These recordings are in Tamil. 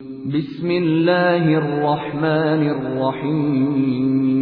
بسم الله الرحمن الرحيم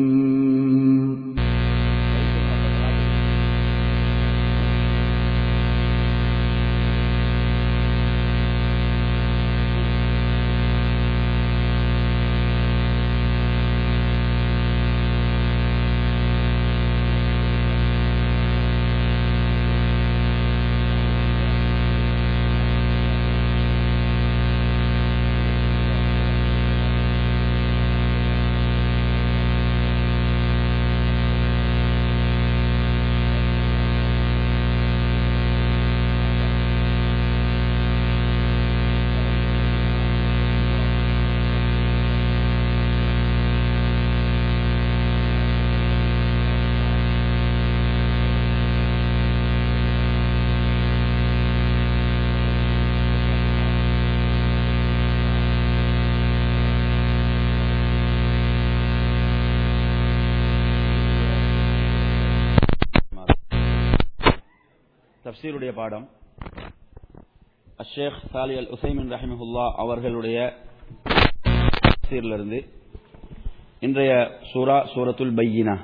தப்சீருடைய பாடம் அஷேக் சாலி அல் உசைமின் ரஹிமஹுல்லா அவர்களுடைய தப்சீரிலிருந்து இன்றைய சூரா சூரத்துல் பையினா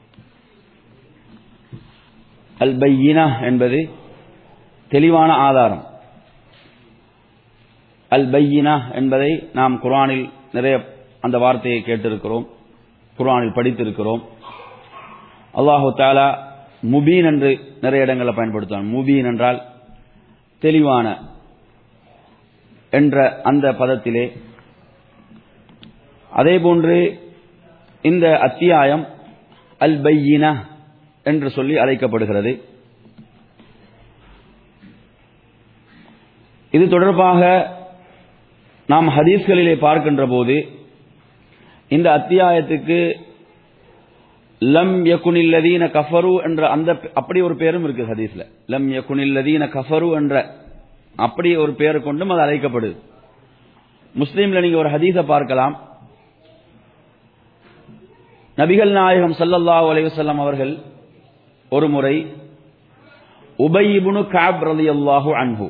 அல் பையினா என்பது தெளிவான ஆதாரம் அல் பையினா என்பதை நாம் குர்ஆனில் நிறைய அந்த வார்த்தையை கேட்டிருக்கிறோம் குர்ஆனில் படித்திருக்கிறோம் அல்லாஹு தாலா முபீன் என்று நிறைய இடங்களில் பயன்படுத்துவான் முபீன் என்றால் தெளிவான என்ற அந்த பதத்திலே அதேபோன்று இந்த அத்தியாயம் அல் பையின என்று சொல்லி அழைக்கப்படுகிறது இது தொடர்பாக நாம் ஹதீஸ்களிலே பார்க்கின்ற போது இந்த அத்தியாயத்துக்கு லம் யகுனில்லதீன கஃபரு என்ற அந்த அப்படி ஒரு பேரும் இருக்கு ஹதீஸ்ல லம் யகுனில்லதீன கஃபரு என்ற அப்படி ஒரு பேரை கொண்டும் அது அழைக்கப்படுது முஸ்லீம்ல நீங்க ஒரு ஹதீஸை பார்க்கலாம் நபிகள் நாயகம் சல்லல்லாஹு அலைவசல்லம் அவர்கள் ஒரு முறை உபயிபுனு காப் ரலி அல்லாஹு அன்ஹு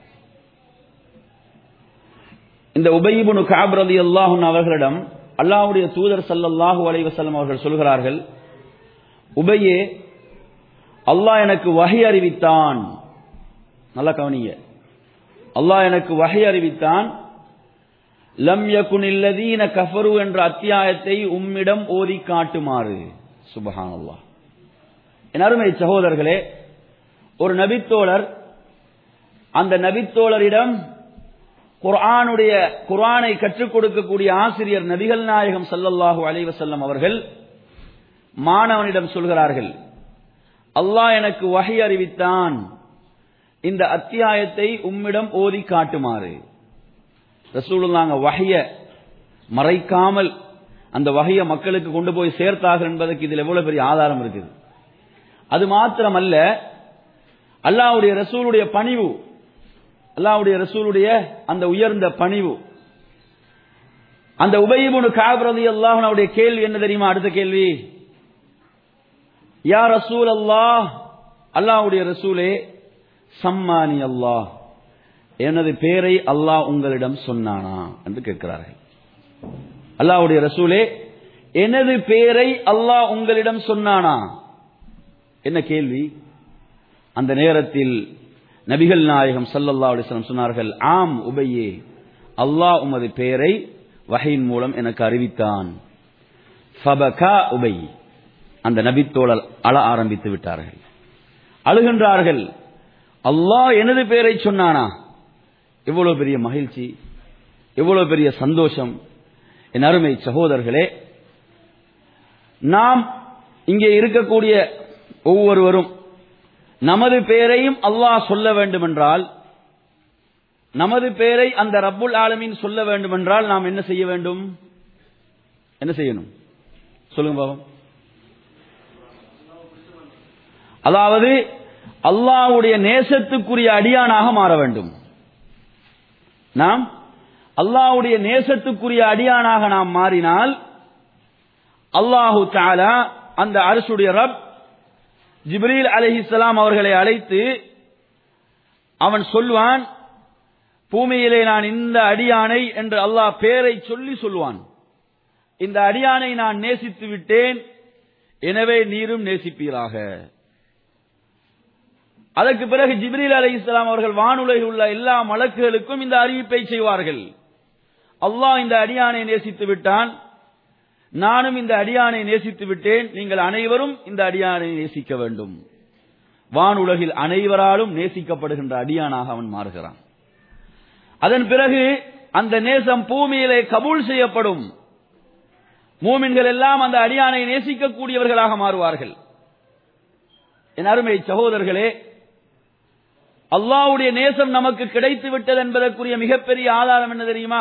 இந்த உபயிபுனு காப் ரலி அல்லாஹுன் அவர்களிடம் அல்லாஹுடைய தூதர் சல்லல்லாஹு அலைவசல்லம் அவர்கள் சொல்கிறார்கள் உபையே அல்லாஹ் எனக்கு வகை அறிவித்தான் நல்லா கவனிங்க அல்லாஹ் எனக்கு வகை அறிவித்தான் லம் யகுனில்லதீன கஃபரு என்ற அத்தியாயத்தை உம்மிடம் ஓதி காட்டுமாறு சுபஹான் அல்லாஹ் என் அருமை சகோதரர்களே ஒரு நபித்தோழர் அந்த நபித்தோழரிடம் குர்ஆனுடைய குர்ஆனை கற்றுக் கொடுக்கக்கூடிய ஆசிரியர் நபிகள் நாயகம் சல்லல்லாஹு அலைவசல்லம் அவர்கள் மாணவனிடம் சொல்கிறார்கள் அல்லாஹ் எனக்கு வகை அறிவித்தான் இந்த அத்தியாயத்தை உம்மிடம் ஓதி காட்டுமாறு ரசூலுல்லாங்க வகைய மறைக்காமல் அந்த வகைய மக்களுக்கு கொண்டு போய் சேர்த்தார்கள் என்பதற்கு இதில் எவ்வளவு பெரிய ஆதாரம் இருக்குது அது மாத்திரமல்ல அல்லாவுடைய ரசூலுடைய பணிவு அல்லாவுடைய ரசூலுடைய அந்த உயர்ந்த பணிவு அந்த உபயிபுனு காபிரதி அல்லாஹனுடைய கேள்வி என்ன தெரியுமா அடுத்த கேள்வி யா ரசூல் அல்லாஹ் அல்லாஹுடைய ரசூலே சம்மானி அல்லாஹ் எனது பேரை அல்லாஹ் உங்களிடம் சொன்னானா என்று கேட்கிறார்கள் அல்லாஹுடைய ரசூலே எனது பேரை அல்லாஹ் உங்களிடம் சொன்னானா என்ன கேள்வி அந்த நேரத்தில் நபிகள் நாயகம் சல்லல்லா அலிஸ்லாம் சொன்னார்கள் ஆம் உபையே அல்லாஹ் உமது பெயரை வகையின் மூலம் எனக்கு அறிவித்தான் உபை அந்த நபித்தோழல் அழ ஆரம்பித்து விட்டார்கள் அழுகின்றார்கள் அல்லாஹ் எனது பெயரை சொன்னானா எவ்வளவு பெரிய மகிழ்ச்சி எவ்வளவு பெரிய சந்தோஷம் என் அருமை சகோதரர்களே நாம் இங்கே இருக்கக்கூடிய ஒவ்வொருவரும் நமது பெயரையும் அல்லாஹ் சொல்ல வேண்டும் என்றால் நமது பெயரை அந்த ரப்புல் ஆலமீன் சொல்ல வேண்டும் என்றால் நாம் என்ன செய்ய வேண்டும் என்ன செய்யணும் சொல்லுங்க பாவம் அதாவது அல்லாஹ்வுடைய நேசத்துக்குரிய அடியானாக மாற வேண்டும் நாம் அல்லாஹ்வுடைய நேசத்துக்குரிய அடியானாக நாம் மாறினால் அல்லாஹு தாலா அந்த அரசுடைய ரப் ஜிப்ரீல் அலிஹிஸ்லாம் அவர்களை அழைத்து அவன் சொல்வான் பூமியிலே நான் இந்த அடியானை என்று அல்லாஹ் பேரை சொல்லி சொல்வான் இந்த அடியானை நான் நேசித்து விட்டேன் எனவே நீரும் நேசிப்பீராக அதற்கு பிறகு ஜிப்ரீல் அலை இஸ்லாம் அவர்கள் வானுலகில் உள்ள எல்லா மலக்குகளுக்கும் இந்த அறிவிப்பை செய்வார்கள் அல்லாஹ் இந்த அடியானை நேசித்து விட்டான் நானும் இந்த அடியானை நேசித்து விட்டேன் நீங்கள் அனைவரும் இந்த அடியானை நேசிக்க வேண்டும் வானுலகில் அனைவராலும் நேசிக்கப்படுகின்ற அடியானாக அவன் மாறுகிறான் அதன் பிறகு அந்த நேசம் பூமியிலே கபூல் செய்யப்படும் மூமின்கள் எல்லாம் அந்த அடியானை நேசிக்கக்கூடியவர்களாக மாறுவார்கள் என் அருமை சகோதரர்களே அல்லாவுடைய நேசம் நமக்கு கிடைத்து விட்டது என்பதற்குரிய மிகப்பெரிய ஆதாரம் என்ன தெரியுமா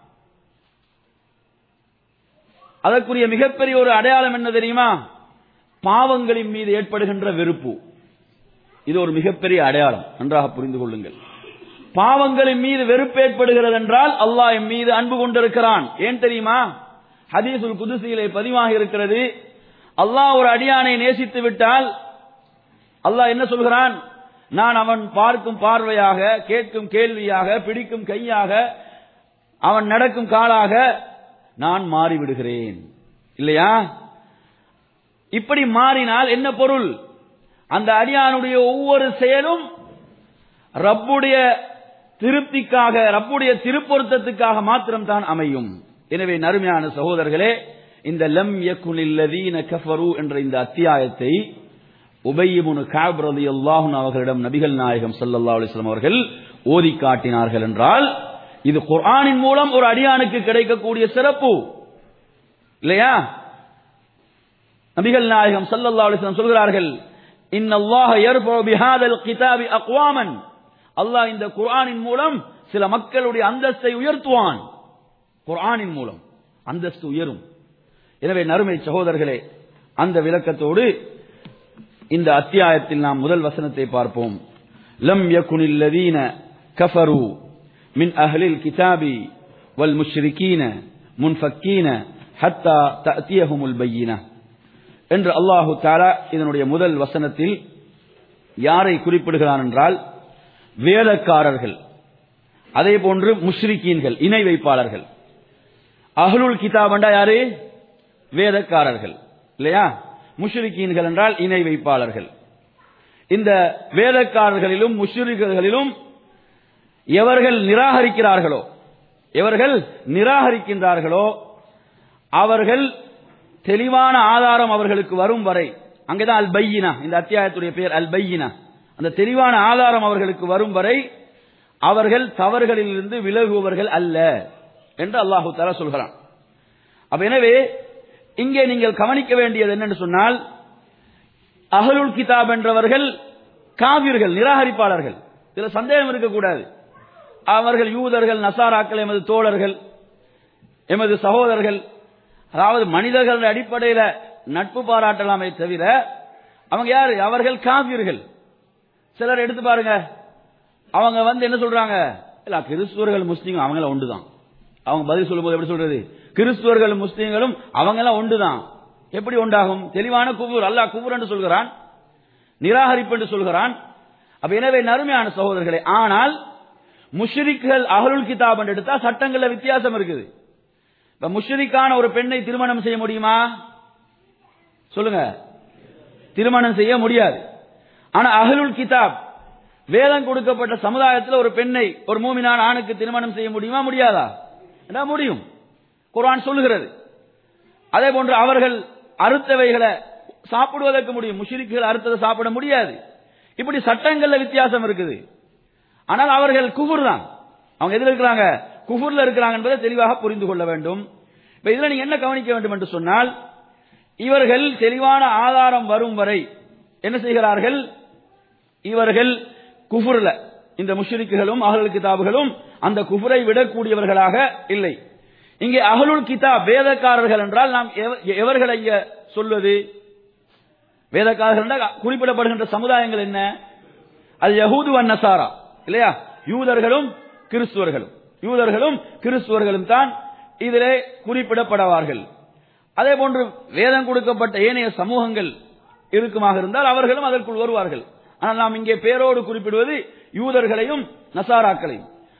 அதற்குரிய மிகப்பெரிய ஒரு அடையாளம் என்ன தெரியுமா பாவங்களின் மீது ஏற்படுகின்ற வெறுப்பு இது ஒரு மிகப்பெரிய அடையாளம் நன்றாக புரிந்து கொள்ளுங்கள் பாவங்களின் மீது வெறுப்பு ஏற்படுகிறது என்றால் அல்லாஹ் என் மீது அன்பு கொண்டிருக்கிறான் ஏன் தெரியுமா ஹதீசுல் குதுசியிலே பதிவாக இருக்கிறது அல்லாஹ் ஒரு அடியானை நேசித்து விட்டால் அல்லாஹ் என்ன சொல்கிறான் நான் அவன் பார்க்கும் பார்வையாக கேட்கும் கேள்வியாக பிடிக்கும் கையாக அவன் நடக்கும் காலாக நான் மாறிவிடுகிறேன் இல்லையா இப்படி மாறினால் என்ன பொருள் அந்த அடியானுடைய ஒவ்வொரு செயலும் ரப்புடைய திருப்திக்காக ரப்புடைய திருப்பொருத்தத்துக்காக மாத்திரம்தான் அமையும் எனவே நறுமையான சகோதரர்களே இந்த லம் யக்குனில்லதீன கஃபரு என்ற இந்த அத்தியாயத்தை உபையமுனு காப் ரலியல்லாஹு அவர்களிடம் நபிகள் நாயகம் ஸல்லல்லாஹு அலைஹி வஸல்லம் அவர்கள் ஓதி காட்டினார்கள் என்றால் இது குர்ஆனின் மூலம் ஒரு அடியானுக்கு கிடைக்கக்கூடிய சிறப்பு இல்லையா நபிகள் நாயகம் ஸல்லல்லாஹு அலைஹி வஸல்லம் சொல்கிறார்கள் இன்னல்லாஹ யர்ஃபு பிஹாதல் கிதாபி அக்வாமன் அல்லாஹ் இந்த குர்ஆனின் மூலம் சில மக்களுடைய அந்தஸ்தை உயர்த்துவான் குர்ஆனின் மூலம் அந்தஸ்து உயரும் எனவே நறுமை சகோதரர்களே அந்த விளக்கத்தோடு இந்த அத்தியாயத்தில் நாம் முதல் வசனத்தை பார்ப்போம் லம் யகுனில் லதீன கஃபரு மின் அஹ்லில் கிதாபி வல் முஷ்ரிகீன முன்ஃபக்கீன ஹத்தா தஅதியஹுமுல் பையின என்று அல்லாஹு தாலா இதனுடைய முதல் வசனத்தில் யாரை குறிப்பிடுகிறான் என்றால் வேதக்காரர்கள் அதே போன்று முஷ்ரிக்கீன்கள் இணை வைப்பாளர்கள் அஹ்லுல் கிதாப் என்றா யாரு வேதக்காரர்கள் இல்லையா முஷ்ரிக்கீன்கள் என்றால் இணை வைப்பாளர்கள் இந்த வேதக்காரர்களிலும் முஷ்ரிகளிலும் எவர்கள் நிராகரிக்கிறார்களோ எவர்கள் நிராகரிக்கின்றார்களோ அவர்கள் தெளிவான ஆதாரம் அவர்களுக்கு வரும் வரை அங்கேதான் அல் பையினா இந்த அத்தியாயத்துடைய பெயர் அல் பையினா அந்த தெளிவான ஆதாரம் அவர்களுக்கு வரும் வரை அவர்கள் தவறுகளிலிருந்து விலகுபவர்கள் அல்ல என்று அல்லாஹு தாலா சொல்கிறான் அப்ப எனவே இங்கே நீங்கள் கவனிக்க வேண்டியது என்னன்னு சொன்னால் அகலுல் கிதாப் என்றவர்கள் காவிர்கள் நிராகரிப்பாளர்கள் இதுல சந்தேகம் இருக்கக்கூடாது அவர்கள் யூதர்கள் நசாராக்கள் எமது தோழர்கள் எமது சகோதரர்கள் அதாவது மனிதர்கள் அடிப்படையில நட்பு பாராட்டலாமே தவிர அவங்க யாரு அவர்கள் காவியர்கள் சிலர் எடுத்து பாருங்க அவங்க வந்து என்ன சொல்றாங்க இல்ல கிறிஸ்துவர்கள் முஸ்லீம் அவங்கள ஒன்றுதான் அவங்க பதில் சொல்லும்போது எப்படி சொல்றது கிறிஸ்துவர்கள் முஸ்லீம்களும் அவங்க எல்லாம் ஒன்றுதான் எப்படி உண்டாகும் தெளிவான குபூர் அல்லாஹ் குபூர் என்று சொல்கிறான் நிராகரிப்பு என்று சொல்கிறான் அப்ப எனவே நறுமையான சகோதரர்களே ஆனால் முஷ்ரிக்குகள் அகலுல் கிதாப் என்று எடுத்தா சட்டங்கள்ல வித்தியாசம் இருக்குது இப்ப முஷ்ரிக்கான ஒரு பெண்ணை திருமணம் செய்ய முடியுமா சொல்லுங்க திருமணம் செய்ய முடியாது ஆனா அகலுல் கிதாப் வேதம் கொடுக்கப்பட்ட சமுதாயத்தில் ஒரு பெண்ணை ஒரு மூமினான ஆணுக்கு திருமணம் செய்ய முடியுமா முடியாதா என்ன முடியும் குர்ஆன் சொல்லுகிறது அதே போன்று அவர்கள் அறுத்தவைகளை சாப்பிடுவதற்கு முடியும் முஷிரிக்குகள் அறுத்ததை சாப்பிட முடியாது இப்படி சட்டங்கள்ல வித்தியாசம் இருக்குது ஆனால் அவர்கள் குஃபுர் தான் அவங்க எதில் இருக்கிறாங்க குஃபுர்ல இருக்கிறாங்க என்பதை தெளிவாக புரிந்து கொள்ள வேண்டும் இப்ப இதுல நீங்க என்ன கவனிக்க வேண்டும் என்று சொன்னால் இவர்கள் தெளிவான ஆதாரம் வரும் வரை என்ன செய்கிறார்கள் இவர்கள் குஃபுர்ல இந்த முஷ்ரிக்குகளும் அகலுல் கிதாபுகளும் அந்த குஃபுரை விடக்கூடியவர்களாக இல்லை இங்கே அகலுல் கிதாப் வேதக்காரர்கள் என்றால் நாம் எவ- எவர்களை இங்க சொல்வது வேதக்காரர்கள் என்றால் குறிப்பிடப்படுகின்ற சமுதாயங்கள் என்ன அது யஹூது வன் நசாரா இல்லையா யூதர்களும் கிறிஸ்துவர்களும் யூதர்களும் கிறிஸ்துவர்களும் தான் இதிலே குறிப்பிடப்படுவார்கள் அதே போன்று வேதம் கொடுக்கப்பட்ட ஏனைய சமூகங்கள் இருக்குமாக இருந்தால் அவர்களும் அதற்குள் வருவார்கள் ஆனால் நாம் இங்கே பேரோடு குறிப்பிடுவது யூதர்களையும் நசாராக்களையும்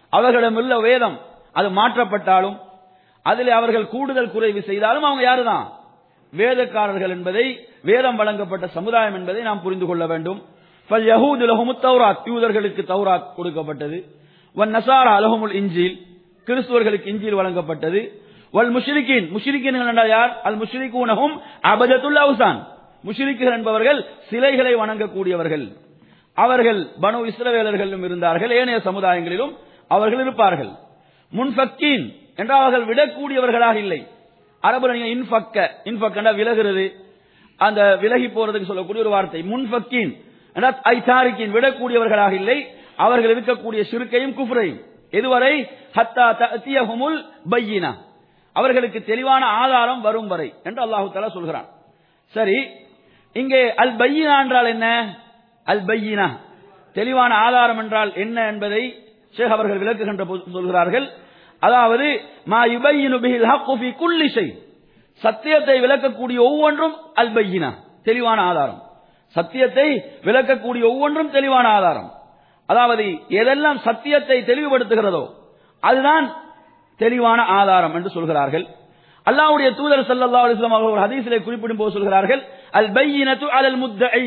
அவர்களிடமுள்ள வேதம் அது மாற்றப்பட்டாலும் அதில் அவர்கள் கூடுதல் குறைவு செய்தாலும் அவங்க யாருதான் வேதக்காரர்கள் என்பதை வேதம் வழங்கப்பட்ட சமுதாயம் என்பதை நாம் புரிந்து கொள்ள வேண்டும் யஹூது லஹுமுத் தௌராத் யூதர்களுக்கு தௌராத் கொடுக்கப்பட்டது வன் நசாரா லஹுமுல் இஞ்சில் கிறிஸ்துவர்களுக்கு இஞ்சில் வழங்கப்பட்டது வல் முஷ்ரிகின் முஷ்ரிகின் என்றால் யார் அல் முஷ்ரிகூனஹும் அபஜத்துல் அவுசான் முஷ்ரிக்குகள் என்பவர்கள் சிலைகளை வணங்கக்கூடியவர்கள் அவர்கள் பனு இஸ்ரவேலர்களும் இருந்தார்கள் ஏனைய சமுதாயங்களிலும் அவர்கள் இருப்பார்கள் முன்ஃபக்கீன் என்றால் அவர்கள் விடக்கூடியவர்களாக இல்லை அரபுல நீங்க இன்ஃபக்க இன்ஃபக்கண்டா விலகிறது அந்த விலகி போறதுக்கு சொல்லக்கூடிய ஒரு வார்த்தை முன்ஃபக்கீன் என்றால் ஐதாரிக்கின் விடக்கூடியவர்களாக இல்லை அவர்கள் இருக்கக்கூடிய சிறுக்கையும் குஃப்ரையும் எதுவரை ஹத்தா தத்தியஹுமுல் பையினா அவர்களுக்கு தெளிவான ஆதாரம் வரும் வரை என்று அல்லாஹு தலா சொல்கிறான் சரி இங்கே அல் பையினா என்றால் என்ன அல் பையினா தெளிவான ஆதாரம் என்றால் என்ன என்பதை ஷேக் அவர்கள் விளக்குகின்ற போது சொல்கிறார்கள் அதாவது மா யுபையினு பிஹில் ஹக்கு ஃபீ குல்லி ஷை சத்தியத்தை விளக்கக்கூடிய ஒவ்வொன்றும் அல் பையினா தெளிவான ஆதாரம் சத்தியத்தை விளக்கக்கூடிய ஒவ்வொன்றும் தெளிவான ஆதாரம் அதாவது எதெல்லாம் சத்தியத்தை தெளிவுபடுத்துகிறதோ அதுதான் தெளிவான ஆதாரம் என்று சொல்கிறார்கள் அல்லாஹ்வுடைய தூதர் ஸல்லல்லாஹு அலைஹி வஸல்லம் அவர்கள் ஒரு ஹதீஸிலே குறிப்பிடும் போது சொல்கிறார்கள் அல் பையினத்து அலல் முத்தஇ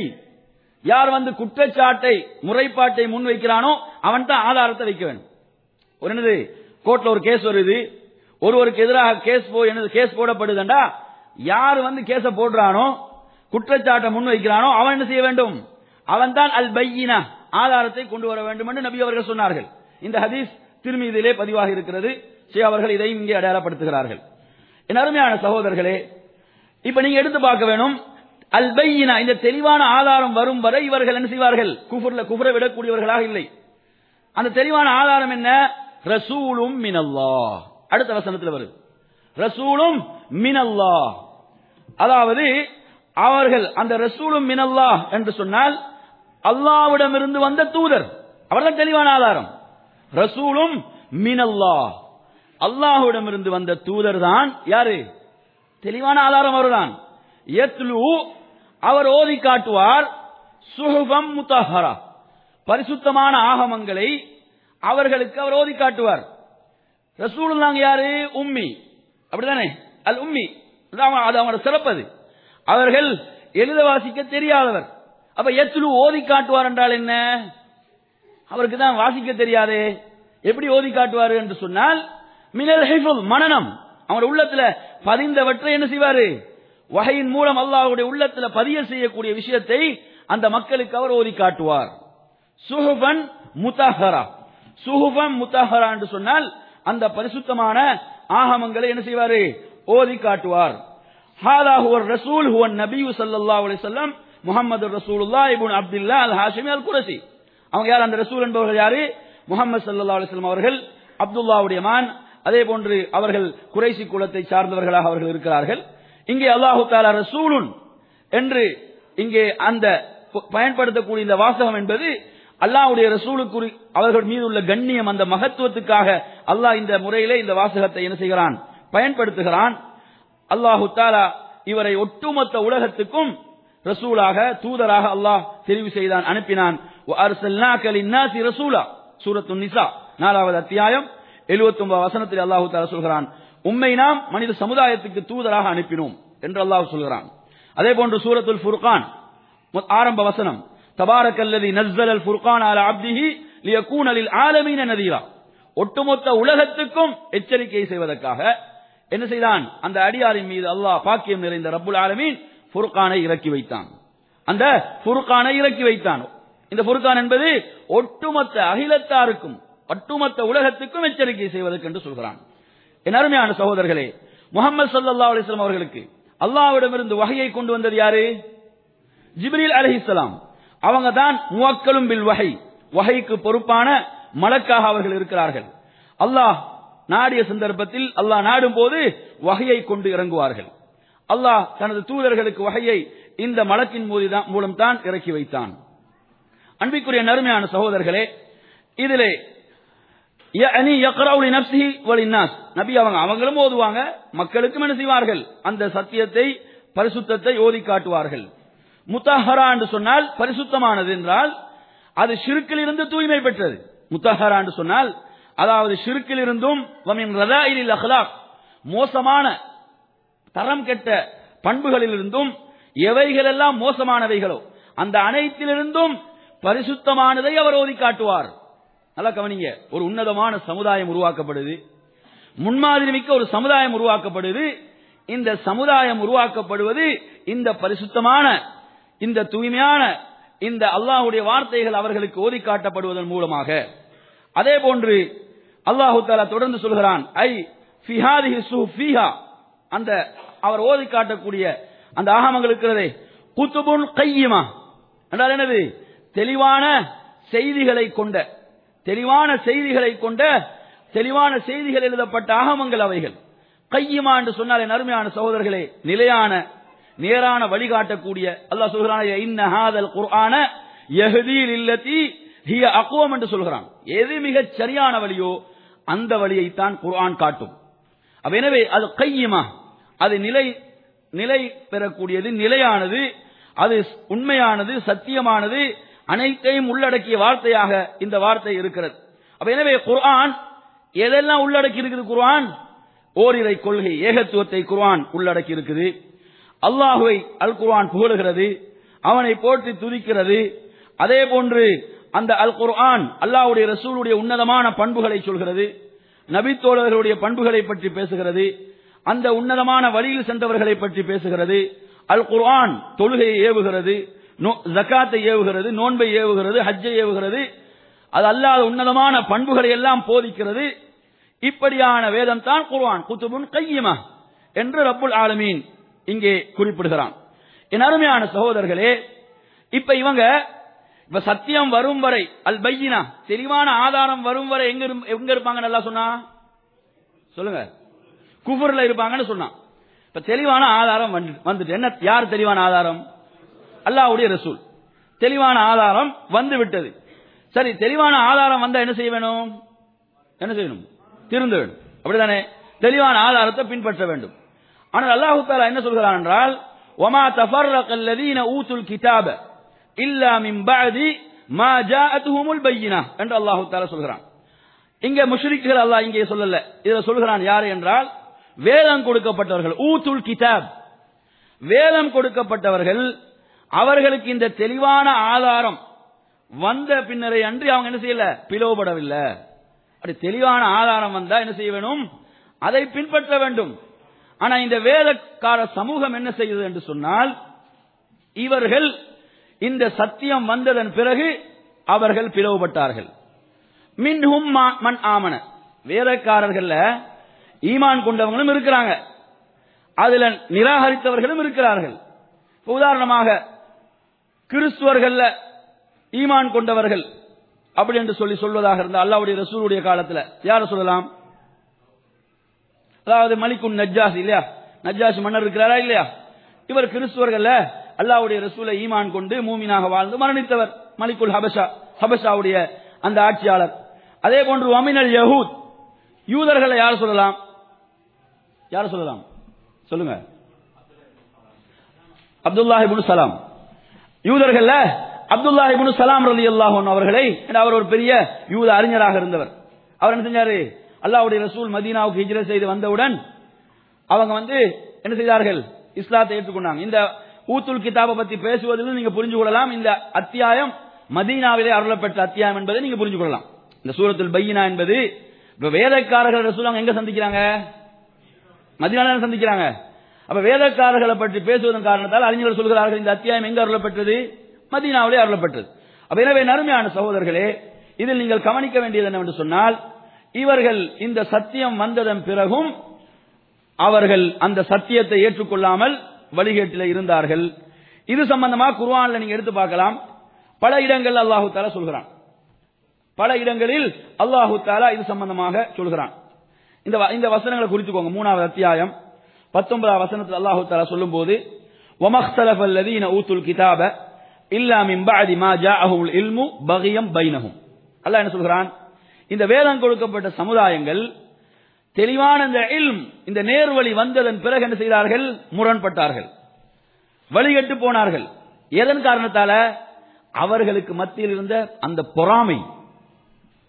யார் வந்து குற்றச்சாட்டை முறைப்பாட்டை முன்வைக்கிறானோ அவன் தான் ஆதாரத்தை வைக்க வேண்டும் ஒரு என்னது கோர்ட்ல ஒரு கேஸ் வருது ஒருவருக்கு எதிராக கேஸ் போய் என்னது கேஸ் போடப்படுதுண்டா யார் வந்து கேஸ போடுறானோ குற்றச்சாட்டை முன்வைக்கிறானோ அவன் என்ன செய்ய வேண்டும் அவன் தான் அல் பையினா ஆதாரத்தை கொண்டு வர வேண்டும் என்று நபி அவர்கள் சொன்னார்கள் இந்த ஹதீஸ் திருமீதியிலே பதிவாக இருக்கிறது ஷே அவர்கள் இதை இங்கே அடையாளப்படுத்துகிறார்கள் என் அருமையான சகோதரர்களே இப்ப நீங்க எடுத்து பார்க்க வேணும் அல் பையினா இந்த தெளிவான ஆதாரம் வரும் வரை இவர்கள் என்ன செய்வார்கள் குஃபுர்ல குஃபரை விடக்கூடியவர்களாக இல்லை அந்த தெளிவான ஆதாரம் என்ன ரசூலும் மினல்லா அடுத்த வசனத்தில் வருது ரசூலும் மினல்லா அதாவது அவர்கள் அந்த ரசூலும் மினல்லா என்று சொன்னால் அல்லாவிடமிருந்து வந்த தூதர் அவர்தான் தெளிவான ஆதாரம் ரசூலும் மினல்லா அல்லாஹுவிடமிருந்து வந்த தூதர் தான் யாரு தெளிவான ஆதாரம் அவர்தான் யத்லு அவர் ஓதி காட்டுவார் சுஹுபம் முத்தஹரா பரிசுத்தமான ஆகமங்களை அவர்களுக்கு அவர் ஓதி காட்டுவார் ரசூலுல்லாங்க யாரு உம்மி அப்படிதானே அல் உம்மி அது அவங்க- அது அவங்களோட சிறப்பது அவர்கள் எழுத வாசிக்க தெரியாதவர் அப்ப எத்லு ஓதி காட்டுவார் என்றால் என்ன அவருக்கு தான் வாசிக்க தெரியாதே எப்படி ஓதி காட்டுவார் என்று சொன்னால் மினல் ஹிஃபுல் மனனம் அவர் உள்ளத்துல பதிந்தவற்றை என்ன செய்வாரு வகையின் மூலம் அல்லாஹ்வுடைய உள்ளத்துல பதிய செய்யக்கூடிய விஷயத்தை அந்த மக்களுக்கு அவர் ஓதி காட்டுவார் சுஹுபன் முத்தஹரா சுஹுபன் முத்தஹரா என்று சொன்னால் அந்த பரிசுத்தமான ஆகமங்களை என்ன செய்வாரு ஓதி காட்டுவார் ஹாதா ஹுவர் ரசூல் ஹுவன் நபியு ஸல்லல்லாஹு அலைஹி வஸல்லம் முஹம்மது ரசூலுல்லாஹ் இப்னு அப்துல்லா அல் ஹாஷிமி அல் குரசி அவங்க யார் அந்த ரசூல் என்பவர்கள் யாரு முஹம்மது ஸல்லல்லாஹு அலைஹி வஸல்லம் அவர்கள் அப்துல்லாவுடைய மான் அதே போன்று அவர்கள் குறைசி குலத்தை சார்ந்தவர்களாக அவர்கள் இருக்கிறார்கள் இங்கே அல்லாஹு தாலா ரசூலுன் என்று இங்கே அந்த பயன்படுத்தக்கூடிய இந்த வாசகம் என்பது அல்லாஹ்வுடைய ரசூலுக்கு அவர்கள் மீது உள்ள கண்ணியம் அந்த மகத்துவத்துக்காக அல்லாஹ் இந்த முறையிலே இந்த வாசகத்தை என்ன செய்கிறான் பயன்படுத்துகிறான் அல்லாஹு தாலா இவரை ஒட்டுமொத்த உலகத்துக்கும் ரசூலாக தூதராக அல்லாஹ் தெரிவு செய்தான் அனுப்பினான் وَأَرْسَلْنَاكَ لِلنَّاسِ رَسُولًا சூரத்து நிசா நாலாவது அத்தியாயம் 79 வசனத்தில் அல்லாஹு தாலா சொல்கிறான் உம்மை நாம் மனித சமுதாயத்துக்கு தூதராக அனுப்பினோம் என்று அல்லாஹ் சொல்கிறான் அதே போன்று சூரத்துல் ஃபுர்கான் மு- ஆரம்ப வசனம் தபாரக்கல்லதி நஸ்ஸல் ஃபுர்கான் அலா அப்திஹி லியகூன லில் ஆலமீன நதீரா ஒட்டுமொத்த உலகத்துக்கும் எச்சரிக்கை செய்வதற்காக என்ன செய்தான் அந்த அடியாரின் மீது அல்லாஹ் பாக்கியம் நிறைந்த ரப்புல் ஆலமீன் ஃபுர்கானை இறக்கி வைத்தான் அந்த ஃபுர்கானை இறக்கி வைத்தான் இந்த ஃபுர்கான் என்பது ஒட்டுமொத்த அகிலத்தாருக்கும் ஒட்டுமொத்த உலகத்துக்கும் எச்சரிக்கை செய்வதற்கு என்று சொல்கிறான் என் அருமையான சகோதரர்களே முகமது ஸல்லல்லாஹு அலைஹி வஸல்லம் அவர்களுக்கு அல்லாஹ்விடமிருந்து வகையை கொண்டு வந்தது யாரு ஜிப்ரீல் அலைஹிஸ்ஸலாம் அவங்க தான் முவக்கலும் பில் வகை வகைக்கு பொறுப்பான மலக்காக அவர்கள் இருக்கிறார்கள் அல்லாஹ் நாடிய சந்தர்ப்பத்தில் அல்லாஹ் நாடும் போது வகையை கொண்டு இறங்குவார்கள் அல்லாஹ் தனது தூதர்களுக்கு வகையை இந்த மலக்கின் மூலம் தான் இறக்கி வைத்தான் அன்பிற்குரிய நறுமையான சகோதரர்களே இதிலே யஅனி யக்ரவு லினஃப்ஸிஹி வலின்னாஸ் நபி அவங்க அவங்களும் ஓதுவாங்க மக்களுக்கும் என்ன செய்வார்கள் அந்த சத்தியத்தை பரிசுத்தத்தை ஓதி காட்டுவார்கள் முத்தஹரா என்று சொன்னால் பரிசுத்தமானது என்றால் அது ஷிருக்கில் இருந்து தூய்மை பெற்றது முத்தஹரா என்று சொன்னால் அதாவது ஷிர்கில் இருந்தும் வமின் ரதாயிலில் அஹ்லாக் மோசமான தரம் கெட்ட பண்புகளிலிருந்தும் எவைகளெல்லாம் மோசமானவைகளோ அந்த அனைத்திலிருந்தும் பரிசுத்தமானதை அவர் ஓதி காட்டுவார் நல்லா கவனிங்க ஒரு உன்னதமான சமுதாயம் உருவாக்கப்படுது முன்மாதிரி மிக்க ஒரு சமுதாயம் உருவாக்கப்படுது இந்த சமுதாயம் உருவாக்கப்படுவது இந்த பரிசுத்தமான இந்த தூய்மையான இந்த அல்லாஹுடைய வார்த்தைகள் அவர்களுக்கு ஓதி காட்டப்படுவதன் மூலமாக அதே போன்று அல்லாஹு தாலா தொடர்ந்து சொல்கிறான் ஐ ஃபிஹாதி ஃபீஹா அந்த அவர் ஓதி காட்டக்கூடிய அந்த ஆகமங்கள் இருக்கிறதே குத்துபுன் கையுமா என்றால் என்னது தெளிவான செய்திகளை கொண்ட தெளிவான செய்திகளை கொண்ட தெளிவான செய்திகள் எழுதப்பட்ட ஆகமங்கள் அவைகள் கையுமா என்று சொன்னாலே நறுமையான சகோதரர்களே நிலையான நேரான வழிகாட்டக்கூடிய அல்லாஹ் சொல்கிறான் இன்ன ஹாதல் குர்ஆன யஹ்தீல் இல்லதி ஹிய அக்வம் என்று சொல்கிறான் எது மிகச் சரியான வழியோ அந்த வழியைத்தான் குர்ஆன் காட்டும் அப்ப எனவே அது கையுமா அது நிலை நிலை பெறக்கூடியது நிலையானது அது உண்மையானது சத்தியமானது அனைத்தையும் உள்ளடக்கிய வார்த்தையாக இந்த வார்த்தை இருக்கிறது அப்ப எனவே குர்ஆன் எதெல்லாம் உள்ளடக்கி இருக்குது குர்ஆன் ஓரிரை கொள்கை ஏகத்துவத்தை குர்ஆன் உள்ளடக்கி இருக்குது அல்லாஹுவை அல் குர்ஆன் புகழுகிறது அவனை போற்றி துதிக்கிறது அதே போன்று அந்த அல் குர்ஆன் அல்லாஹ்வுடைய ரசூலுடைய உன்னதமான பண்புகளை சொல்கிறது நபித்தோழர்களுடைய பண்புகளை பற்றி பேசுகிறது அந்த உன்னதமான வழியில் சென்றவர்களை பற்றி பேசுகிறது அல் குர்ஆன் தொழுகையை ஏவுகிறது ஜக்காத்தை ஏவுகிறது நோன்பை ஏவுகிறது ஹஜ்ஜை ஏவுகிறது அது அல்லாத உன்னதமான பண்புகளை எல்லாம் போதிக்கிறது இப்படியான வேதம் தான் குர்ஆன் குத்துபுன் கையுமா என்று ரப்புல் ஆலமீன் இங்கே குறிப்பிடுகிறான் என் அருமையான சகோதரர்களே இப்ப இவங்க இப்ப சத்தியம் வரும் வரை அல் பையினா தெளிவான ஆதாரம் வரும் வரை எங்க இரு- எங்க இருப்பாங்க நல்லா சொன்னா சொல்லுங்க குஃபர்ல இருப்பாங்கன்னு சொன்னான் இப்ப தெளிவான ஆதாரம் வந்து- வந்துட்டு என்ன யார் தெளிவான ஆதாரம் அல்லாஹ்வுடைய ரசூல் தெளிவான ஆதாரம் வந்து விட்டது சரி தெளிவான ஆதாரம் வந்தா என்ன செய்ய வேணும் என்ன செய்யணும் திருந்த வேண்டும் அப்படிதானே தெளிவான ஆதாரத்தை பின்பற்ற வேண்டும் ஆனால் அல்லாஹு தாலா என்ன சொல்கிறான் என்றால் ஒமா தஃபர்ரக அல்லதீன ஊத்துல் கிதாப இல்லா மின் பஅதி மா ஜாஅத்துஹுமுல் பையினா என்று அல்லாஹு தாலா சொல்கிறான் இங்க முஷ்ரிக்குகள் அல்லாஹ் இங்கே சொல்லல இதுல சொல்கிறான் யார் என்றால் வேதம் கொடுக்கப்பட்டவர்கள் ஊத்துல் கிதாப் வேதம் கொடுக்கப்பட்டவர்கள் அவர்களுக்கு இந்த தெளிவான ஆதாரம் வந்த பின்னரை அன்றி அவங்க என்ன செய்யல பிளவுபடவில்லை அப்படி தெளிவான ஆதாரம் வந்தா என்ன செய்ய வேணும் அதை பின்பற்ற வேண்டும் ஆனா இந்த வேதக்கார சமூகம் என்ன செய்யுது என்று சொன்னால் இவர்கள் இந்த சத்தியம் வந்ததன் பிறகு அவர்கள் பிளவுபட்டார்கள் மின்ஹும் மா- மன் ஆமன வேதக்காரர்கள்ல ஈமான் கொண்டவங்களும் இருக்கிறாங்க அதுல நிராகரித்தவர்களும் இருக்கிறார்கள் இப்ப உதாரணமாக கிறிஸ்துவர்கள்ல ஈமான் கொண்டவர்கள் அப்படி என்று சொல்லி சொல்வதாக இருந்த அல்லாவுடைய ரசூலுடைய காலத்துல யார சொல்லலாம் அதாவது மலிக்குன் நஜ்ஜாஸ் இல்லையா நஜ்ஜாஸ் மன்னர் இருக்கிறாரா இல்லையா இவர் கிறிஸ்துவர்கள்ல அல்லாவுடைய ரசூலை ஈமான் கொண்டு மூமினாக வாழ்ந்து மரணித்தவர் மலிக்குல் ஹபஷா ஹபஷாவுடைய அந்த ஆட்சியாளர் அதே போன்று அமினல் யஹூத் யூதர்களை யார் சொல்லலாம் யார் சொல்லலாம் சொல்லுங்க அப்துல்லாஹி இப்னு சலாம் யூதர்கள்ல அப்துல்லாஹி இப்னு சலாம் ரலியல்லாஹு அன்ஹு அவர்களை அவர் ஒரு பெரிய யூத அறிஞராக இருந்தவர் அவர் என்ன செஞ்சாரு அல்லாஹ்வுடைய ரசூல் மதீனாவுக்கு ஹிஜ்ரத் செய்து வந்தவுடன் அவங்க வந்து என்ன செய்தார்கள் இஸ்லாத்தை ஏற்றுக்கொண்டாங்க இந்த ஊத்துல் கிதாபை பத்தி பேசுவதில் நீங்க புரிஞ்சு கொள்ளலாம் இந்த அத்தியாயம் மதீனாவிலே அருளப்பட்ட அத்தியாயம் என்பதை நீங்க புரிஞ்சு கொள்ளலாம் இந்த சூரத்துல் பையினா என்பது இப்ப வேதக்காரர்கள் ரசூல் அவங்க எங்க சந்திக்கிறாங்க மதினால சந்திக்கிறாங்க அப்ப வேதக்காரர்களை பற்றி பேசுவதன் காரணத்தால் அறிஞர்கள் சொல்கிறார்கள் இந்த அத்தியாயம் எங்க அருளப்பட்டது மதீனாவிலே அருளப்பட்டது அப்ப எனவே நறுமையான சகோதரர்களே இதில் நீங்கள் கவனிக்க வேண்டியது என்னவென்று சொன்னால் இவர்கள் இந்த சத்தியம் வந்ததன் பிறகும் அவர்கள் அந்த சத்தியத்தை ஏற்றுக்கொள்ளாமல் வழிகேட்டில் இருந்தார்கள் இது சம்பந்தமா குர்ஆன்ல நீங்க எடுத்து பார்க்கலாம் பல இடங்கள் அல்லாஹு தாலா சொல்கிறான் பல இடங்களில் அல்லாஹு தாலா இது சம்பந்தமாக சொல்கிறான் இந்த வ- இந்த வசனங்களை குறித்துக்கோங்க மூணாவது அத்தியாயம் பத்தொன்பதாம் வசனத்தில் அல்லாஹு தாலா சொல்லும்போது وَمَخْتَلَفَ الَّذِينَ أُوتُوا الْكِتَابَ إِلَّا مِنْ بَعْدِ مَا جَاءَهُمُ الْعِلْمُ بَغْيًا بَيْنَهُم அல்லாஹ் என்ன சொல்கிறான் இந்த வேதம் கொடுக்கப்பட்ட சமுதாயங்கள் தெளிவான இந்த இல்ம் இந்த நேர்வழி வந்ததன் பிறகு என்ன செய்தார்கள் முரண்பட்டார்கள் வழிகட்டு போனார்கள் எதன் காரணத்தால அவர்களுக்கு மத்தியில் இருந்த அந்த பொறாமை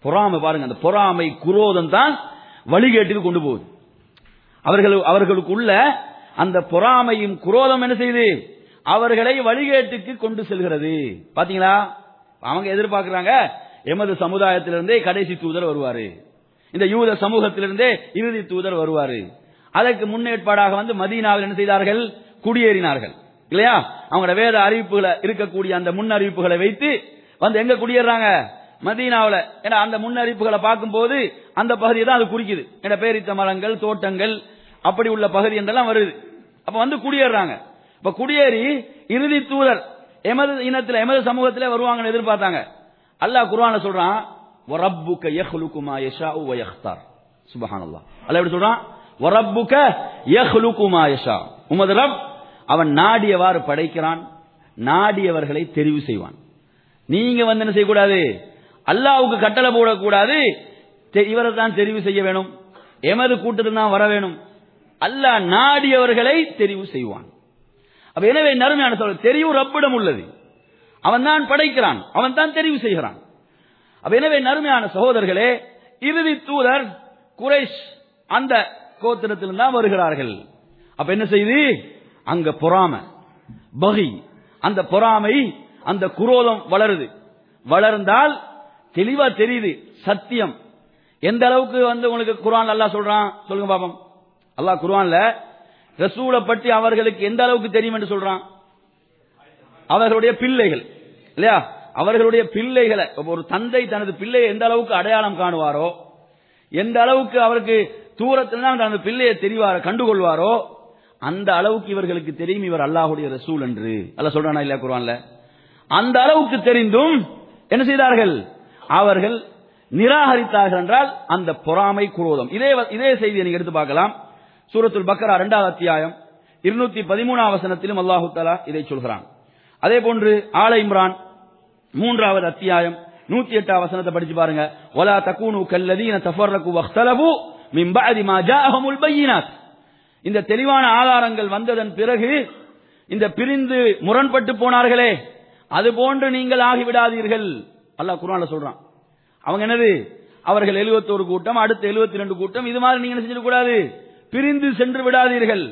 பொறாமை பாருங்க அந்த பொறாமை குரோதம் தான் வழிகேட்டுக்கு கொண்டு போகுது அவர்கள் அவர்களுக்குள்ள அந்த பொறாமையும் குரோதம் என்ன செய்யுது அவர்களை வழிகேட்டுக்கு கொண்டு செல்கிறது பாத்தீங்களா அவங்க எதிர்பார்க்கறாங்க எமது சமுதாயத்திலிருந்தே கடைசி தூதர் வருவாரு இந்த யூத சமூகத்திலிருந்தே இறுதி தூதர் வருவாரு அதற்கு முன்னேற்பாடாக வந்து மதீனாவில் என்ன செய்தார்கள் குடியேறினார்கள் இல்லையா அவங்களோட வேத அறிவிப்புகளை இருக்கக்கூடிய அந்த முன் அறிவிப்புகளை வைத்து வந்து எங்க குடியேறாங்க மதீனாவுல ஏன்னா அந்த முன்னறிவிப்புகளை பார்க்கும்போது அந்த பகுதியை தான் அது குறிக்குது ஏன்னா பேரித்த மரங்கள் தோட்டங்கள் அப்படி உள்ள பகுதி என்றெல்லாம் வருது அப்ப வந்து குடியேறாங்க இப்ப குடியேறி இறுதி தூதர் எமது இனத்துல எமது சமூகத்திலே வருவாங்கன்னு எதிர்பார்த்தாங்க அல்லாஹ் குர்ஆன்ல சொல்றான் வரப்புக்க யஹ்லுகு மா யஷாஉ வ யக்தார் சுப்ஹானல்லாஹ் அல்லாஹ் எப்படி சொல்றான் வரப்புக்க யஹ்லுகு மா யஷா உமது ரப் அவன் நாடியவாறு படைக்கிறான் நாடியவர்களை தெரிவு செய்வான் நீங்க வந்து என்ன செய்யக்கூடாது அல்லாவுக்கு கட்டளை போடக்கூடாது தெ- இவரை தான் தெரிவு செய்ய வேணும் எமது கூட்டத்தில் தான் வர வேணும் அல்லாஹ் நாடியவர்களை தெரிவு செய்வான் அப்ப எனவே நறுமையான சொல் தெரிவு ரப்பிடம் உள்ளது அவன் தான் படைக்கிறான் அவன் தான் தெரிவு செய்கிறான் அப்ப எனவே நறுமையான சகோதரர்களே இறுதி தூதர் குறைஷ் அந்த கோத்திரத்தில் தான் வருகிறார்கள் அப்ப என்ன செய்து அங்க பொறாம பகி அந்த பொறாமை அந்த குரோதம் வளருது வளர்ந்தால் தெளிவா தெரியுது சத்தியம் எந்த அளவுக்கு வந்து உங்களுக்கு குர்ஆன் அல்லாஹ் சொல்றான் சொல்லுங்க பாப்போம் அல்லாஹ் குர்ஆன்ல ரசூலை பற்றி அவர்களுக்கு எந்த அளவுக்கு தெரியும் என்று சொல்றான் அவர்களுடைய பிள்ளைகள் இல்லையா அவர்களுடைய பிள்ளைகளை இப்ப ஒரு தந்தை தனது பிள்ளையை எந்த அளவுக்கு அடையாளம் காணுவாரோ எந்த அளவுக்கு அவருக்கு தூரத்தில் தான் தனது பிள்ளையை தெரிவார கண்டுகொள்வாரோ அந்த அளவுக்கு இவர்களுக்கு தெரியும் இவர் அல்லாஹுடைய ரசூல் என்று அல்ல சொல்றானா இல்லையா குர்ஆன்ல அந்த அளவுக்கு தெரிந்தும் என்ன செய்தார்கள் அவர்கள் நிராகரித்தார்கள் என்றால் அந்த பொறாமை குரோதம் இதே இதே செய்தியை நீங்க எடுத்து பார்க்கலாம் சூரத்துல் பக்கரா இரண்டாவது அத்தியாயம் இருநூத்தி பதிமூணாம் வசனத்திலும் அல்லாஹு தஆலா இதை சொல்கிறான் அதே போன்று ஆல இம்ரான் மூன்றாவது அத்தியாயம் நூத்தி எட்டாம் வசனத்தை படிச்சு பாருங்க வலா தக்கூனு கல்லதீன தஃபர்ரகு வக்தலபு மின் பஅதி மா ஜாஅஹுமுல் பையினாத் இந்த தெளிவான ஆதாரங்கள் வந்ததன் பிறகு இந்த பிரிந்து முரண்பட்டு போனார்களே அது போன்று நீங்கள் ஆகிவிடாதீர்கள் அல்லாஹ் குர்ஆன்ல சொல்றான் அவங்க என்னது அவர்கள் 71 கூட்டம் அடுத்த 72 கூட்டம் இது மாதிரி நீங்க என்ன செஞ்சிடக்கூடாது பிரிந்து சென்று விடாதீர்கள்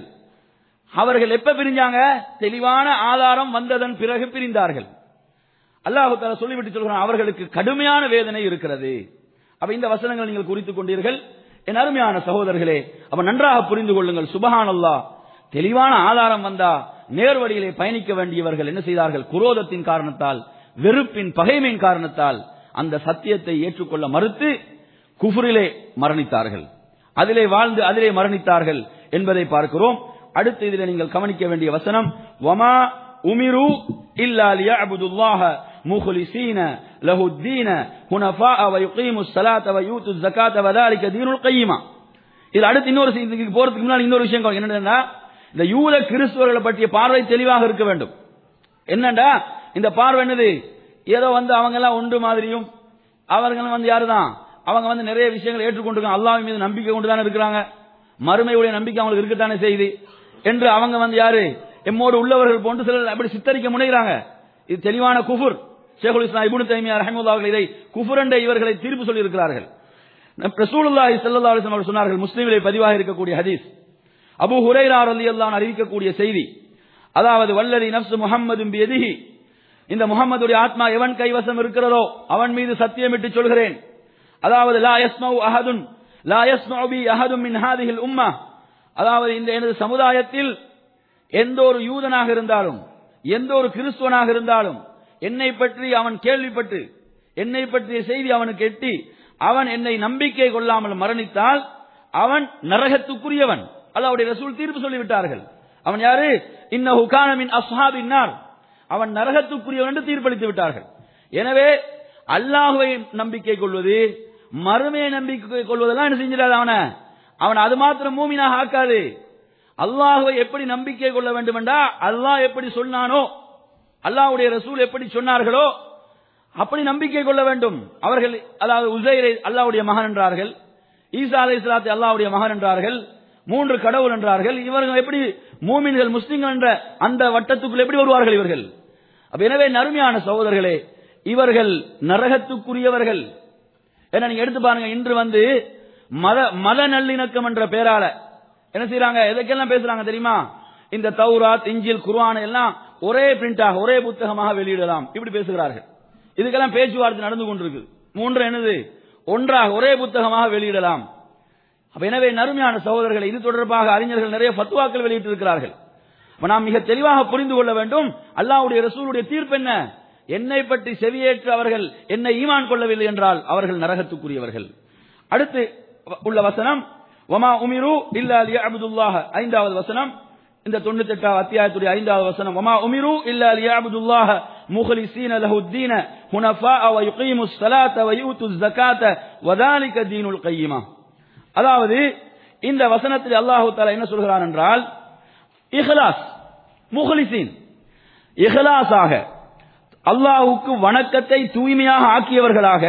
அவர்கள் எப்ப பிரிஞ்சாங்க தெளிவான ஆதாரம் வந்ததன் பிறகு பிரிந்தார்கள் அல்லாஹு தஆலா சொல்லிவிட்டு சொல்கிறான் அவர்களுக்கு கடுமையான வேதனை இருக்கிறது அப்ப இந்த வசனங்கள் நீங்கள் குறித்துக் கொண்டீர்கள் என் அருமையான சகோதரர்களே அப்ப நன்றாக புரிந்து கொள்ளுங்கள் சுபஹான் அல்லாஹ் தெளிவான ஆதாரம் வந்தா நேர்வழியிலே பயணிக்க வேண்டியவர்கள் என்ன செய்தார்கள் குரோதத்தின் காரணத்தால் வெறுப்பின் பகைமையின் காரணத்தால் அந்த சத்தியத்தை ஏற்றுக்கொள்ள மறுத்து குஃபுரிலே மரணித்தார்கள் அதிலே வாழ்ந்து அதிலே மரணித்தார்கள் என்பதை பார்க்கிறோம் அடுத்து இதில் நீங்கள் கவனிக்க வேண்டிய வசனம் வமா உமிரு இல்லா லியஅபுதுல்லாஹ முஹ்லிஸீன லஹு الدين ஹுனஃபாஅ வயுகீமு الصلاة வயூத்து الزكاة وذلك دين القيمة இது அடுத்து இன்னொரு செய்திக்கு போறதுக்கு முன்னாடி இன்னொரு விஷயம் கவனிக்க. என்னன்னா இந்த யூத கிறிஸ்துவர்களை பற்றிய பார்வை தெளிவாக இருக்க வேண்டும் என்னடா இந்த பார்வை என்னது ஏதோ வந்து அவங்க எல்லாம் ஒன்று மாதிரியும் அவர்கள் வந்து யாருதான் அவங்க வந்து நிறைய விஷயங்களை ஏற்றுக்கொண்டிருக்காங்க அல்லாஹ் மீது நம்பிக்கை கொண்டு தானே இருக்கிறாங்க மறுமையுடைய நம்பிக்கை அவங்களுக்கு இருக்கத்தானே செய்யுது என்று அவங்க வந்து யாரு எம்மோடு உள்ளவர்கள் போன்று சிலர் அப்படி சித்தரிக்க முனைகிறாங்க இது தெளிவான குஃபுர் ஷேகுல் இஸ்லாம் இப்னு தைமியா ரஹ்மத்துல்லாஹி அவர்கள் இதை குஃபுர் என்ற இவர்களை தீர்ப்பு சொல்லி இருக்கிறார்கள் ரசூலுல்லாஹி ஸல்லல்லாஹு அலைஹி வஸல்லம் அவர்கள் சொன்னார்கள் முஸ்லிமிலே பதிவாக இருக்கக்கூடிய ஹதீஸ் அபூ ஹுரைரா ரலியல்லாஹு அன்ஹு அறிவிக்கக்கூடிய செய்தி அதாவது வல்லதி நஃப்சு முஹம்மதும் பியதிஹி இந்த முகம்மதுடைய ஆத்மா எவன் கைவசம் இருக்கிறதோ அவன் மீது சத்தியமிட்டு சொல்கிறேன் அதாவது லா யஸ்மஉ அஹதுன் லா யஸ்மஉ பி அஹதும் மின் ஹாதிஹில் உம்மா அதாவது இந்த எனது சமுதாயத்தில் எந்த ஒரு யூதனாக இருந்தாலும் எந்த ஒரு கிறிஸ்துவனாக இருந்தாலும் என்னை பற்றி அவன் கேள்விப்பட்டு என்னை பற்றிய செய்தி அவனுக்கு எட்டி அவன் என்னை நம்பிக்கை கொள்ளாமல் மரணித்தால் அவன் நரகத்துக்குரியவன் அல்லாவுடைய ரசூல் தீர்ப்பு சொல்லிவிட்டார்கள் அவன் யாரு இன்னஹு கான மின் அஸ்ஹாபின் நார் அவன் நரகத்துக்குரியவன் என்று தீர்ப்பளித்து விட்டார்கள் எனவே அல்லாஹுவை நம்பிக்கை கொள்வது மறுமையை நம்பிக்கை கொள்வதெல்லாம் என்ன செஞ்சிடாது அவனை அவன் அது மாத்திரம் மூமினாக ஆக்காது அல்லாஹுவை எப்படி நம்பிக்கை கொள்ள வேண்டும் என்றா அல்லாஹ் எப்படி சொன்னானோ அல்லாஹ்வுடைய ரசூல் எப்படி சொன்னார்களோ அப்படி நம்பிக்கை கொள்ள வேண்டும் அவர்கள் அதாவது உசைரை அல்லாஹ்வுடைய மகன் என்றார்கள் ஈசா அலை இஸ்லாத்தை அல்லாஹ்வுடைய மகன் என்றார்கள் மூன்று கடவுள் என்றார்கள் இவர்கள் எப்படி மூமின்கள் முஸ்லிம்கள் என்ற அந்த வட்டத்துக்குள் எப்படி வருவார்கள் இவர்கள் அப்ப எனவே நறுமையான சகோதரர்களே இவர்கள் நரகத்துக்குரியவர்கள் ஏன்னா நீங்க எடுத்து பாருங்க இன்று வந்து மத மத நல்லிணக்கம் என்ற பேரால என்ன செய்யறாங்க எதுக்கெல்லாம் பேசுறாங்க தெரியுமா இந்த தௌராத் இஞ்சில் குர்ஆன் எல்லாம் ஒரே பிரிண்டாக ஒரே புத்தகமாக வெளியிடலாம் இப்படி பேசுகிறார்கள் இதுக்கெல்லாம் பேச்சுவார்த்தை நடந்து கொண்டிருக்கு மூன்று என்னது ஒன்றாக ஒரே புத்தகமாக வெளியிடலாம் அப்ப எனவே நறுமையான சகோதரர்களை இது தொடர்பாக அறிஞர்கள் நிறைய ஃபத்வாக்கள் வெளியிட்டிருக்கிறார்கள் அப்ப நாம் மிக தெளிவாக புரிந்து கொள்ள வேண்டும் அல்லாஹ்வுடைய ரசூலுடைய தீர்ப்பு என்ன என்னை பற்றி செவியேற்று அவர்கள் என்னை ஈமான் கொள்ளவில்லை என்றால் அவர்கள் நரகத்துக்குரியவர்கள் அடுத்து உள்ள வசனம் வமா உமிரு இல்லா லியஅபுதுல்லாஹ ஐந்தாவது வசனம் இந்த 98வது அத்தியாயத்துடைய ஐந்தாவது வசனம் வமா உமிரு இல்லா லியஅபுதுல்லாஹ முഖ்லிஸீன லஹுத்தீன ஹுனஃபாஅ வ யுகீமுஸ் ஸலாத்த வ யூத்துஸ் ஸகாத்த வதாலிக தீனுல் கையிமா அதாவது இந்த வசனத்தில் அல்லாஹு தாலா என்ன சொல்கிறான் என்றால் இஹ்லாஸ் முஹ்லிசீன் இஹ்லாஸாக அல்லாஹுக்கு வணக்கத்தை தூய்மையாக ஆக்கியவர்களாக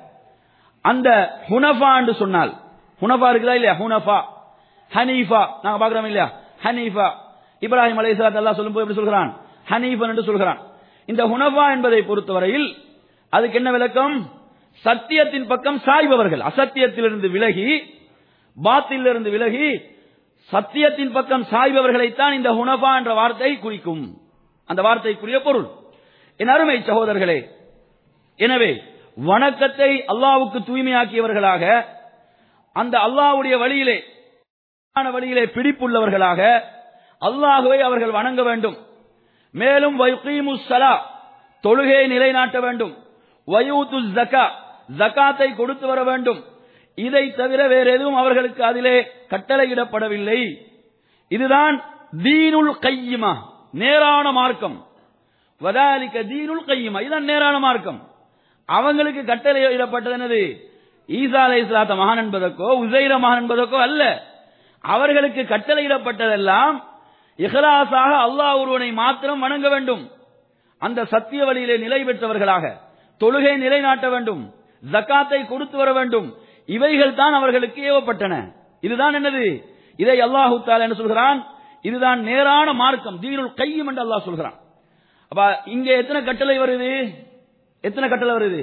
அந்த ஹுனஃபா என்று சொன்னால் ஹுனஃபா இருக்குதா இல்லையா ஹுனஃபா ஹனீஃபா நாங்க பாக்குறோம் இல்லையா ஹனீஃபா இப்ராஹிம் அலைஹிஸ்ஸலாத்து அல்லாஹ் சொல்லும்போது எப்படி சொல்கிறான் ஹனீஃபன் என்று சொல்கிறான் இந்த ஹுனஃபா என்பதை பொறுத்தவரையில் அதுக்கு என்ன விளக்கம் சத்தியத்தின் பக்கம் சாய்பவர்கள் அசத்தியத்திலிருந்து விலகி பாத்திலிருந்து விலகி சத்தியத்தின் பக்கம் சாய்பவர்களைத்தான் இந்த ஹுனஃபா என்ற வார்த்தை குறிக்கும் அந்த வார்த்தைக்குரிய பொருள் என் அருமை சகோதரர்களே எனவே வணக்கத்தை அல்லாவுக்கு தூய்மையாக்கியவர்களாக அந்த அல்லாவுடைய வழியிலே வழியிலே பிடிப்புள்ளவர்களாக அல்லாஹுவை அவர்கள் வணங்க வேண்டும் மேலும் வைகீமுஸ்ஸலா தொழுகையை நிலைநாட்ட வேண்டும் வயூத்து ஜக்கா ஜக்காத்தை கொடுத்து வர வேண்டும் இதை தவிர வேற எதுவும் அவர்களுக்கு அதிலே கட்டளையிடப்படவில்லை இதுதான் தீனுல் கையிமா நேரான மார்க்கம் வதாலிக்க தீனுல் கையிமா இதுதான் நேரான மார்க்கம் அவங்களுக்கு கட்டளையிடப்பட்டது என்னது ஈசா அலை இஸ்லாத்த மகான் என்பதற்கோ உசைர மகான் என்பதற்கோ அல்ல அவர்களுக்கு கட்டளையிடப்பட்டதெல்லாம் இஹ்லாஸாக அல்லாஹ் ஒருவனை மாத்திரம் வணங்க வேண்டும் அந்த சத்திய வழியிலே நிலை பெற்றவர்களாக தொழுகை நிலைநாட்ட வேண்டும் ஜக்காத்தை கொடுத்து வர வேண்டும் இவைகள் தான் அவர்களுக்கு ஏவப்பட்டன இதுதான் என்னது இதை அல்லாஹு தாலா என்ன சொல்கிறான் இதுதான் நேரான மார்க்கம் தீனுல் கையும் என்று அல்லாஹ் சொல்கிறான் அப்ப இங்க எத்தனை கட்டளை வருது எத்தனை கட்டளை வருது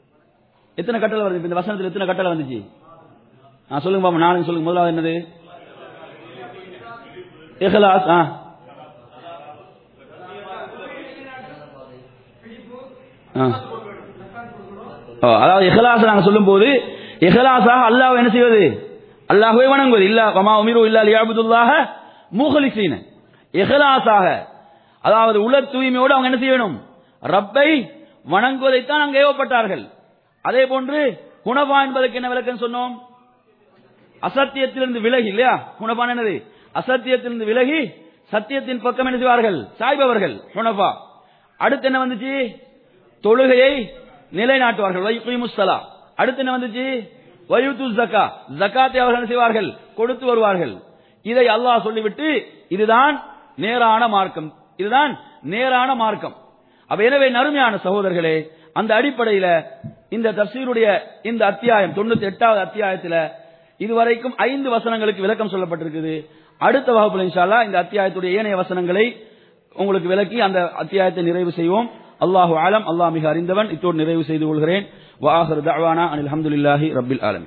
எத்தனை கட்டளை வருது இப்ப இந்த வசனத்தில் எத்தனை கட்டளை வந்துச்சு நான் சொல்லுங்க பாப்பா நானும் சொல்லுங்க முதலாவது என்னது இஹ்லாஸ் ஆ ஆ. ஓ, அதாவது இஹ்லாஸ் நாங்க சொல்லும்போது இஹ்லாஸாக அல்லாஹ் என்ன செய்வது அல்லாஹ்வை வணங்குவது இல்ல வமா உமிரு இல்லா லியாபுதுல்லாஹ முஹ்லிசீன இஹ்லாஸாக அதாவது உள தூய்மையோடு அவங்க என்ன செய்யணும் ரப்பை வணங்குவதைத்தான் அங்கே ஏவப்பட்டார்கள் அதே போன்று குணபா என்பதற்கு என்ன விளக்கம் சொன்னோம் அசத்தியத்திலிருந்து விலகி இல்லையா குணபான் என்னது அசத்தியத்திலிருந்து விலகி சத்தியத்தின் பக்கம் என்ன செய்வார்கள் சாய்பவர்கள் குணபா அடுத்து என்ன வந்துச்சு தொழுகையை நிலைநாட்டுவார்கள் வைகுமுஸ்ஸலா அடுத்து என்ன வந்துச்சு வயூத்து ஜக்கா ஜக்காத்தை அவர்கள் என்ன செய்வார்கள் கொடுத்து வருவார்கள் இதை அல்லாஹ் சொல்லிவிட்டு இதுதான் நேரான மார்க்கம் இதுதான் நேரான மார்க்கம் அப்ப எனவே நறுமையான சகோதரர்களே அந்த அடிப்படையில இந்த தப்சீருடைய இந்த அத்தியாயம் தொண்ணூத்தி எட்டாவது அத்தியாயத்துல இதுவரைக்கும் ஐந்து வசனங்களுக்கு விளக்கம் சொல்லப்பட்டிருக்குது அடுத்த வகுப்புல இன்ஷால்லா இந்த அத்தியாயத்துடைய ஏனைய வசனங்களை உங்களுக்கு விளக்கி அந்த அத்தியாயத்தை நிறைவு செய்வோம் அல்லாஹு ஆலம் அல்லாஹ் மிக அறிந்தவன் இத்தோடு நிறைவு செய்து கொள்கிறேன் வாஹர் தவானா அனில் அஹமதுல்லாஹி ரபில் ஆலம்